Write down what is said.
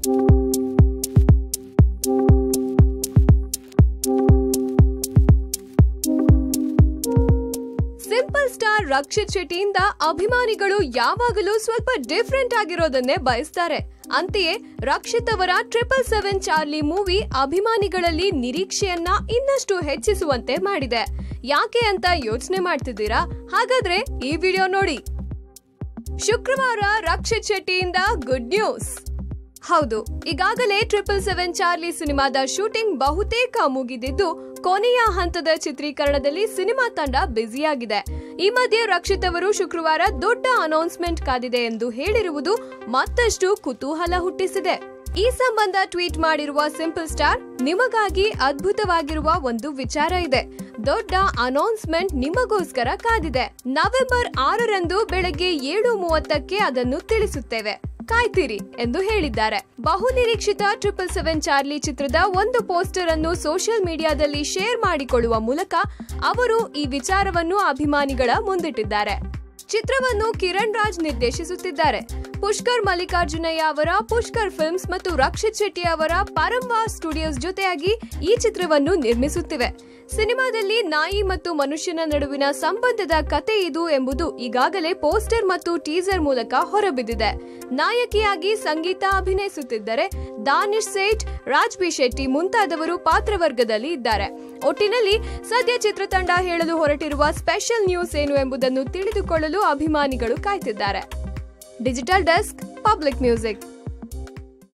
simple star Rakshit ಶೆಟ್ಟಿಯಿಂದ ಅಭಿಮಾನಿಗಳು ಯಾವಾಗಲೂ ಸ್ವಲ್ಪ ಡಿಫ್ರೆಂಟ್ ಆಗಿರೋದನ್ನೇ ಬಯಸ್ತಾರೆ ಅಂತೆಯೇ ರಕ್ಷಿತ್ ಅವರ ಟ್ರಿಪಲ್ ಸೆವೆನ್ ಚಾರ್ಲಿ ಮೂವಿ ಅಭಿಮಾನಿಗಳಲ್ಲಿ ನಿರೀಕ್ಷೆಯನ್ನ ಇನ್ನಷ್ಟು ಹೆಚ್ಚಿಸುವಂತೆ ಮಾಡಿದೆ ಯಾಕೆ ಅಂತ ಯೋಚನೆ ಮಾಡ್ತಿದ್ದೀರಾ ಹಾಗಾದ್ರೆ ಈ ವಿಡಿಯೋ ನೋಡಿ ಶುಕ್ರವಾರ ರಕ್ಷಿತ್ ಶೆಟ್ಟಿಯಿಂದ ಗುಡ್ ನ್ಯೂಸ್ ಹೌದು ಈಗಾಗಲೇ ಟ್ರಿಪಲ್ ಸೆವೆನ್ ಚಾರ್ಲಿ ಸಿನಿಮಾದ ಶೂಟಿಂಗ್ ಬಹುತೇಕ ಮುಗಿದಿದ್ದು ಕೊನೆಯ ಹಂತದ ಚಿತ್ರೀಕರಣದಲ್ಲಿ ಸಿನಿಮಾ ತಂಡ ಬ್ಯುಸಿಯಾಗಿದೆ ಈ ಮಧ್ಯೆ ರಕ್ಷಿತ್ ಅವರು ಶುಕ್ರವಾರ ದೊಡ್ಡ ಅನೌನ್ಸ್ಮೆಂಟ್ ಕಾದಿದೆ ಎಂದು ಹೇಳಿರುವುದು ಮತ್ತಷ್ಟು ಕುತೂಹಲ ಹುಟ್ಟಿಸಿದೆ ಈ ಸಂಬಂಧ ಟ್ವೀಟ್ ಮಾಡಿರುವ ಸಿಂಪಲ್ ಸ್ಟಾರ್ ನಿಮಗಾಗಿ ಅದ್ಭುತವಾಗಿರುವ ಒಂದು ವಿಚಾರ ಇದೆ ದೊಡ್ಡ ಅನೌನ್ಸ್ಮೆಂಟ್ ನಿಮಗೋಸ್ಕರ ಕಾದಿದೆ ನವೆಂಬರ್ ಆರರಂದು ಬೆಳಗ್ಗೆ ಏಳು ಮೂವತ್ತಕ್ಕೆ ಅದನ್ನು ತಿಳಿಸುತ್ತೇವೆ ಕಾಯ್ತಿರಿ ಎಂದು ಹೇಳಿದ್ದಾರೆ ಬಹುನಿರೀಕ್ಷಿತ ಟ್ರಿಪಲ್ ಸೆವೆನ್ ಚಾರ್ಲಿ ಚಿತ್ರದ ಒಂದು ಪೋಸ್ಟರ್ ಅನ್ನು ಸೋಷಿಯಲ್ ಮೀಡಿಯಾದಲ್ಲಿ ಶೇರ್ ಮಾಡಿಕೊಳ್ಳುವ ಮೂಲಕ ಅವರು ಈ ವಿಚಾರವನ್ನು ಅಭಿಮಾನಿಗಳ ಮುಂದಿಟ್ಟಿದ್ದಾರೆ ಚಿತ್ರವನ್ನು ಕಿರಣ್ ರಾಜ್ ನಿರ್ದೇಶಿಸುತ್ತಿದ್ದಾರೆ ಪುಷ್ಕರ್ ಮಲ್ಲಿಕಾರ್ಜುನಯ್ಯ ಅವರ ಪುಷ್ಕರ್ ಫಿಲ್ಮ್ಸ್ ಮತ್ತು ರಕ್ಷಿತ್ ಶೆಟ್ಟಿ ಅವರ ಪರಂವಾರ್ ಸ್ಟುಡಿಯೋಸ್ ಜೊತೆಯಾಗಿ ಈ ಚಿತ್ರವನ್ನು ನಿರ್ಮಿಸುತ್ತಿವೆ ಸಿನಿಮಾದಲ್ಲಿ ನಾಯಿ ಮತ್ತು ಮನುಷ್ಯನ ನಡುವಿನ ಸಂಬಂಧದ ಕತೆ ಇದು ಎಂಬುದು ಈಗಾಗಲೇ ಪೋಸ್ಟರ್ ಮತ್ತು ಟೀಸರ್ ಮೂಲಕ ಹೊರಬಿದ್ದಿದೆ ನಾಯಕಿಯಾಗಿ ಸಂಗೀತ ಅಭಿನಯಿಸುತ್ತಿದ್ದರೆ ದಾನಿಶ್ ಸೇಠ್ ರಾಜ್ ಬಿ ಶೆಟ್ಟಿ ಮುಂತಾದವರು ಪಾತ್ರವರ್ಗದಲ್ಲಿ ಇದ್ದಾರೆ ಒಟ್ಟಿನಲ್ಲಿ ಸದ್ಯ ಚಿತ್ರತಂಡ ಹೇಳಲು ಹೊರಟಿರುವ ಸ್ಪೆಷಲ್ ನ್ಯೂಸ್ ಏನು ಎಂಬುದನ್ನು ತಿಳಿದುಕೊಳ್ಳಲು ಅಭಿಮಾನಿಗಳು ಕಾಯ್ತಿದ್ದಾರೆ ಡಿಜಿಟಲ್ ಡೆಸ್ಕ್ ಪಬ್ಲಿಕ್ ಮ್ಯೂಸಿಕ್